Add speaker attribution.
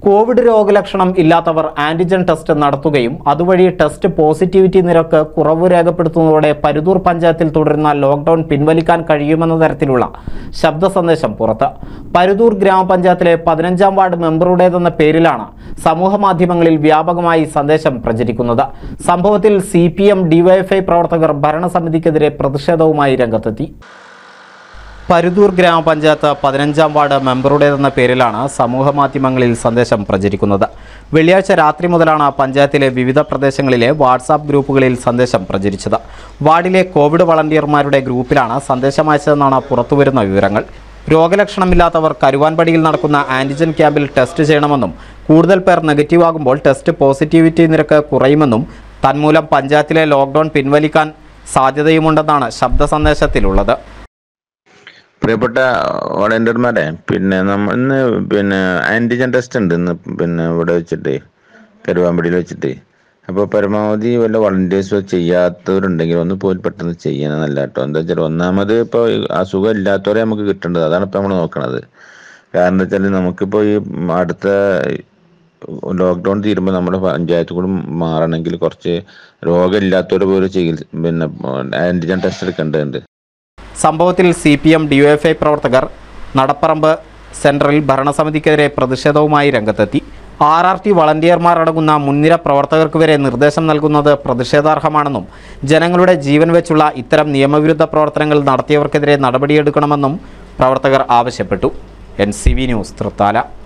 Speaker 1: Covid രോഗലക്ഷണം ഇല്ലാത്തവർ antigen test നടത്തുകയും അതുവഴി ടെസ്റ്റ് പോസിറ്റിവിറ്റി നിരക്ക് കുറവ് രേഖപ്പെടുത്തുന്നതോടെ പരുതൂർ പഞ്ചായത്തിൽ തുടരുന്ന ലോക്ക്ഡൌൺ പിൻവലിക്കാൻ കഴിയുമെന്ന തരത്തിലുള്ള ശബ്ദ സന്ദേശം പുറത്ത് പരുതൂർ ഗ്രാമപഞ്ചായത്തിലെ പതിനഞ്ചാം വാർഡ് മെമ്പറുടേതെന്ന പേരിലാണ് സമൂഹ മാധ്യമങ്ങളിൽ വ്യാപകമായി സന്ദേശം പ്രചരിക്കുന്നത് സംഭവത്തിൽ സി പി എം ഡിവൈഎഫ്ഐ പ്രവർത്തകർ ഭരണസമിതിക്കെതിരെ പ്രതിഷേധവുമായി രംഗത്തെത്തി പരുതൂർ ഗ്രാമപഞ്ചായത്ത് പതിനഞ്ചാം വാർഡ് മെമ്പറുടേതെന്ന പേരിലാണ് സമൂഹ മാധ്യമങ്ങളിൽ സന്ദേശം പ്രചരിക്കുന്നത് വെള്ളിയാഴ്ച രാത്രി മുതലാണ് പഞ്ചായത്തിലെ വിവിധ പ്രദേശങ്ങളിലെ വാട്സാപ്പ് ഗ്രൂപ്പുകളിൽ സന്ദേശം പ്രചരിച്ചത് വാർഡിലെ കോവിഡ് വളണ്ടിയർമാരുടെ ഗ്രൂപ്പിലാണ് സന്ദേശം അയച്ചതെന്നാണ് പുറത്തുവരുന്ന വിവരങ്ങൾ രോഗലക്ഷണമില്ലാത്തവർ കരുവാൻപടിയിൽ നടക്കുന്ന ആന്റിജൻ ക്യാമ്പിൽ ടെസ്റ്റ് ചെയ്യണമെന്നും കൂടുതൽ പേർ നെഗറ്റീവ് ആകുമ്പോൾ ടെസ്റ്റ് പോസിറ്റിവിറ്റി നിരക്ക് കുറയുമെന്നും തന്മൂലം പഞ്ചായത്തിലെ ലോക്ക്ഡൌൺ പിൻവലിക്കാൻ സാധ്യതയുമുണ്ടെന്നാണ് ശബ്ദ സന്ദേശത്തിലുള്ളത്
Speaker 2: പ്രിയപ്പെട്ട വളണ്ടിയർമാരെ പിന്നെ നമ്മൾ ഇന്ന് പിന്നെ ആന്റിജൻ ടെസ്റ്റ് ഉണ്ട് ഇന്ന് പിന്നെ ഇവിടെ വെച്ചിട്ട് കരുവാമ്പടിയിൽ വെച്ചിട്ട് അപ്പോൾ പരമാവധി വല്ല വളണ്ടിയേഴ്സോ ചെയ്യാത്തവരുണ്ടെങ്കിൽ ഒന്ന് പോയി പെട്ടെന്ന് ചെയ്യണം നല്ല കേട്ടോ എന്താ വെച്ചാൽ ഒന്നാമത് ഇപ്പോൾ അസുഖം ഇല്ലാത്തവരെ നമുക്ക് കിട്ടേണ്ടത് അതാണ് ഇപ്പോൾ നമ്മൾ നോക്കണത് കാരണം എന്താ വെച്ചാൽ നമുക്കിപ്പോൾ ഈ അടുത്ത ലോക്ക്ഡൗൺ തീരുമ്പോൾ നമ്മുടെ പഞ്ചായത്ത് കൂടി മാറണമെങ്കിൽ കുറച്ച് രോഗമില്ലാത്തവരെ പോലും ചികിത്സ പിന്നെ ആന്റിജൻ ടെസ്റ്റ് എടുക്കേണ്ടതുണ്ട്
Speaker 1: സംഭവത്തിൽ സി പി എം ഡിവൈഎഫ്ഐ പ്രവർത്തകർ നടപ്പറമ്പ് സെൻട്രലിൽ ഭരണസമിതിക്കെതിരെ പ്രതിഷേധവുമായി രംഗത്തെത്തി ആർ ആർ ടി വളണ്ടിയർമാർ അടങ്ങുന്ന മുൻനിര പ്രവർത്തകർക്ക് വരെ നിർദ്ദേശം നൽകുന്നത് പ്രതിഷേധാർഹമാണെന്നും ജനങ്ങളുടെ ജീവൻ വെച്ചുള്ള ഇത്തരം നിയമവിരുദ്ധ പ്രവർത്തനങ്ങൾ നടത്തിയവർക്കെതിരെ നടപടിയെടുക്കണമെന്നും പ്രവർത്തകർ ആവശ്യപ്പെട്ടു N C V news Thrithala